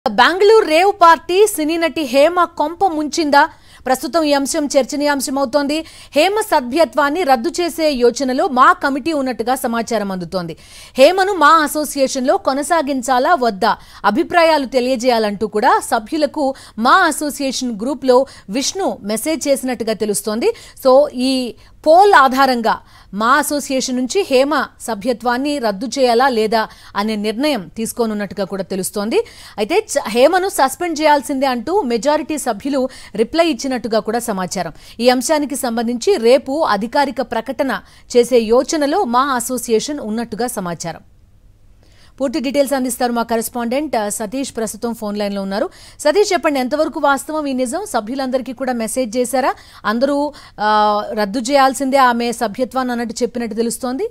Bengaluru rave party సినీ నటి హేమ కొంప ముంచిందా ప్రస్తుతం ఈ అంశం చర్చనీయాంశమవుతోంది హేమ సభ్యత్వాన్ని రద్దు చేసే యోచనలో మా కమిటీ ఉన్నట్టుగా సమాచారం అందుతోంది హేమను మా అసోసియేషన్లో కొనసాగించాలా వద్దా అభిప్రాయాలు తెలియజేయాలంటూ కూడా సభ్యులకు మా అసోసియేషన్ గ్రూప్లో విష్ణు మెసేజ్ చేసినట్టుగా తెలుస్తోంది సో ఈ పోల్ ఆధారంగా మా అసోసియేషన్ నుంచి హేమ సభ్యత్వాన్ని రద్దు చేయాలా లేదా అనే నిర్ణయం తీసుకోనున్నట్టుగా కూడా తెలుస్తోంది అయితే చ- హేమను సస్పెండ్ చేయాల్సిందే అంటూ మెజారిటీ సభ్యులు రిప్లై ఇచ్చినట్టుగా కూడా సమాచారం ఈ అంశానికి సంబంధించి రేపు అధికారిక ప్రకటన చేసే యోచనలో మా అసోసియేషన్ ఉన్నట్టుగా సమాచారం పూర్తి డీటెయిల్స్ అందిస్తారు మా కరెస్పాండెంట్ ఆ, సతీష్ ప్రస్తుతం ఫోన్ లైన్ లో ఉన్నారు సతీష్ చెప్పండి ఎంతవరకు వాస్తవం ఈ నిజం సభ్యులందరికీ కూడా మెసేజ్ చేశారా అందరూ ఆ, రద్దు చేయాల్సిందే ఆమె సభ్యత్వాన్ని అన్నట్టు చెప్పినట్టు తెలుస్తోంది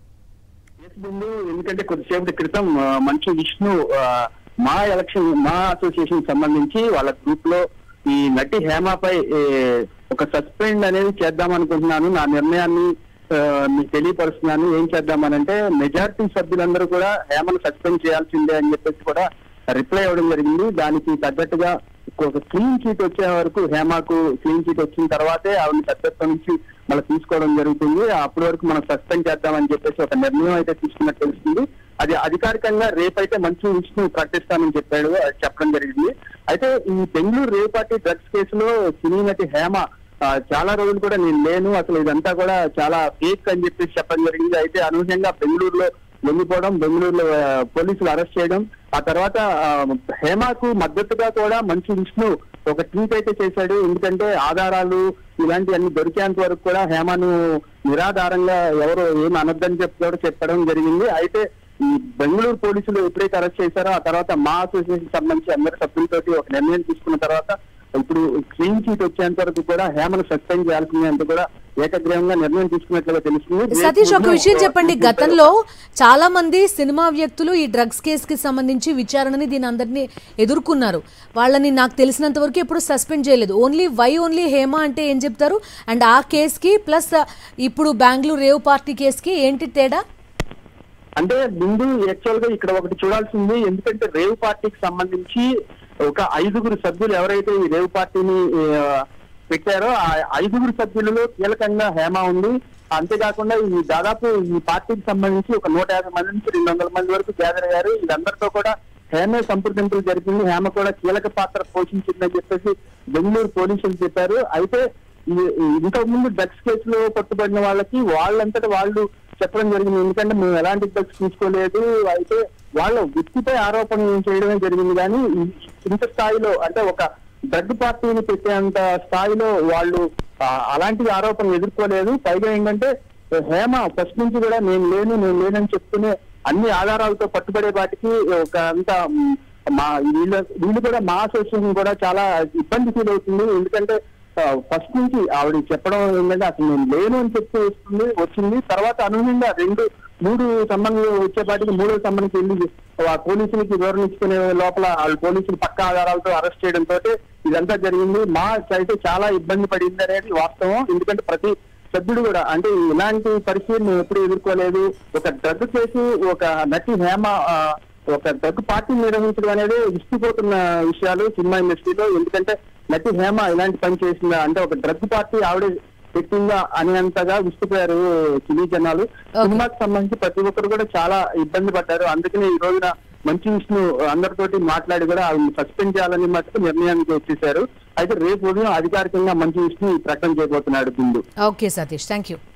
కేసు ముందు ఎందుకంటే కొద్దిసేపటి క్రితం ఆ, మంచు విష్ణు ఆ, మా ఎలక్షన్ మా అసోసియేషన్ సంబంధించి వాళ్ళ గ్రూప్ లో ఈ నటి హేమపై ఏ, ఒక సస్పెండ్ అనేది చేద్దాం అనుకుంటున్నాను నా నిర్ణయాన్ని ఆ, మీకు తెలియపరుస్తున్నాను ఏం చేద్దామనంటే మెజారిటీ సభ్యులందరూ కూడా హేమను సస్పెండ్ చేయాల్సిందే అని చెప్పేసి కూడా రిప్లై ఇవ్వడం జరిగింది దానికి తగ్గట్టుగా ఒక క్లీన్ చీట్ వచ్చే వరకు హేమకు క్లీన్ చీట్ వచ్చిన తర్వాతే ఆవిడ సభ్యత్వం నుంచి మళ్ళీ తీసుకోవడం జరుగుతుంది అప్పటి వరకు మనం సస్పెండ్ చేద్దామని చెప్పేసి ఒక నిర్ణయం అయితే తీసుకున్నట్టు తెలుస్తుంది అది అధికారికంగా రేపైతే మంచి విష్ణు ప్రకటిస్తానని చెప్పాడు అది చెప్పడం జరిగింది అయితే ఈ బెంగళూరు రేపాటి డ్రగ్స్ కేసులో సినీ నటి హేమ ఆ, చాలా రోజులు కూడా నేను లేను అసలు ఇదంతా కూడా చాలా ఫేక్ అని చెప్పేసి చెప్పడం జరిగింది అయితే అనూహ్యంగా బెంగళూరులో లొంగిపోవడం బెంగళూరులో ఆ, పోలీసులు అరెస్ట్ చేయడం ఆ తర్వాత ఆ, హేమకు మద్దతుగా కూడా మంచి విష్ణు ఒక ట్వీట్ అయితే చేశాడు ఎందుకంటే ఆధారాలు ఇలాంటివన్నీ దొరికేంత వరకు కూడా హేమను నిరాధారంగా ఎవరు ఏమి అనొద్దని చెప్పి కూడా చెప్పడం జరిగింది అయితే ఈ బెంగళూరు పోలీసులు ఎప్పుడైతే అరెస్ట్ చేశారో ఆ తర్వాత మా అసోసియేషన్ సంబంధించి అందరి సభ్యులతోటి ఒక నిర్ణయం తీసుకున్న తర్వాత ఇప్పుడు క్లీన్ చీట్ వచ్చేంత వరకు కూడా హేమను సస్పెండ్ చేయాల్సిందే అంటూ కూడా ఏకగ్రీవంగా నిర్ణయం తీసుకున్నట్లుగా తెలుస్తుంది సతీష్ ఒక రేపు విషయం ఉదయం చెప్పండి గతంలో చాలా మంది సినిమా వ్యక్తులు ఈ డ్రగ్స్ కేసుకి సంబంధించి విచారణని దీని అందరినీ ఎదుర్కొన్నారు వాళ్ళని నాకు తెలిసినంత వరకు ఎప్పుడు సస్పెండ్ చేయలేదు ఓన్లీ వై ఓన్లీ హేమ అంటే ఏం చెప్తారు అండ్ ఆ కేసుకి ప్లస్ ఇప్పుడు బెంగళూరు రేవ్ పార్టీ కేసుకి ఏంటి తేడా అంటే ముందు యాక్చువల్ గా ఇక్కడ ఒకటి చూడాల్సింది ఎందుకంటే రేవ్ పార్టీకి సంబంధించి ఒక ఐదుగురు సభ్యులు ఎవరైతే ఈ రేవ్ పార్టీని ఆ, పెట్టారో ఆ ఐదుగురు సభ్యులలో కీలకంగా హేమ ఉంది అంతేకాకుండా ఈ దాదాపు ఈ పార్టీకి సంబంధించి ఒక నూట యాభై మంది నుంచి రెండు వందల మంది వరకు గ్యాదర్ అయ్యారు వీళ్ళందరితో కూడా హేమే సంప్రదింపులు జరిపింది హేమ కూడా కీలక పాత్ర పోషించిందని చెప్పేసి బెంగళూరు పోలీసులు చెప్పారు అయితే ఈ- ఈ ఇంతకు ముందు డ్రగ్స్ కేసులో పట్టుబడిన వాళ్ళకి వాళ్ళంతటా వాళ్ళు చెప్పడం జరిగింది ఎందుకంటే మేము ఎలాంటి డ్రగ్స్ తీసుకోలేదు అయితే వాళ్ళ వ్యక్తిపై ఆరోపణలు చేయడమే జరిగింది కానీ ఈ- ఇంత స్థాయిలో అంటే ఒక డ్రగ్ పార్టీని పెట్టేంత స్థాయిలో వాళ్ళు ఆ, అలాంటి ఆరోపణలు ఎదుర్కోలేదు పైగా ఏంటంటే హేమ ఫస్ట్ నుంచి కూడా నేను లేను నేను లేనని చెప్తూనే అన్ని ఆధారాలతో పట్టుబడే వాటికి ఒక అంత మ్, మా వీళ్ళ వీళ్ళు కూడా మా అసోసియేషన్ కూడా చాలా ఇబ్బంది ఫీల్ అవుతుంది ఎందుకంటే ఫస్ట్ నుంచి ఆవిడ చెప్పడం ఏంటంటే అసలు నేను లేను అని చెప్తూ వస్తుంది వచ్చింది తర్వాత అనూహ్యంగా రెండు మూడు సంబంధం వచ్చేపాటికి మూడో సంబంధించి వెళ్ళి ఆ పోలీసులకి వివరణ ఇచ్చుకునే లోపల వాళ్ళు పోలీసులు పక్క ఆధారాలతో అరెస్ట్ చేయడంతో ఇదంతా జరిగింది మా అయితే చాలా ఇబ్బంది పడింది అనేది వాస్తవం ఎందుకంటే ప్రతి సభ్యుడు కూడా అంటే ఇలాంటి పరిస్థితిని మేము ఎప్పుడు ఎదుర్కోలేదు ఒక డ్రగ్ కేసు ఒక నటి హేమ ఆ, ఒక డ్రగ్ పార్టీ నిర్వహించడం అనేది విస్తుపోతున్న విషయాలు సినిమా ఇండస్ట్రీలో ఎందుకంటే నటి హేమ ఇలాంటి పని చేసిందా అంటే ఒక డ్రగ్ పార్టీ ఆవిడే పెట్టిందా అనేంతగా విస్తుపోయారు సినీ జనాలు సినిమాకి సంబంధించి ప్రతి ఒక్కరు కూడా చాలా ఇబ్బంది పడ్డారు అందుకనే ఈ రోజున మంచి విష్ణు అందరితోటి మాట్లాడి కూడా ఆవిడని సస్పెండ్ చేయాలని మటుకు నిర్ణయానికి వచ్చేసారు అయితే రేపు ఉదయం అధికారికంగా మంచి విష్ణు ఈ ప్రకటన చేయబోతున్నాడు Bindu okay Satish thank you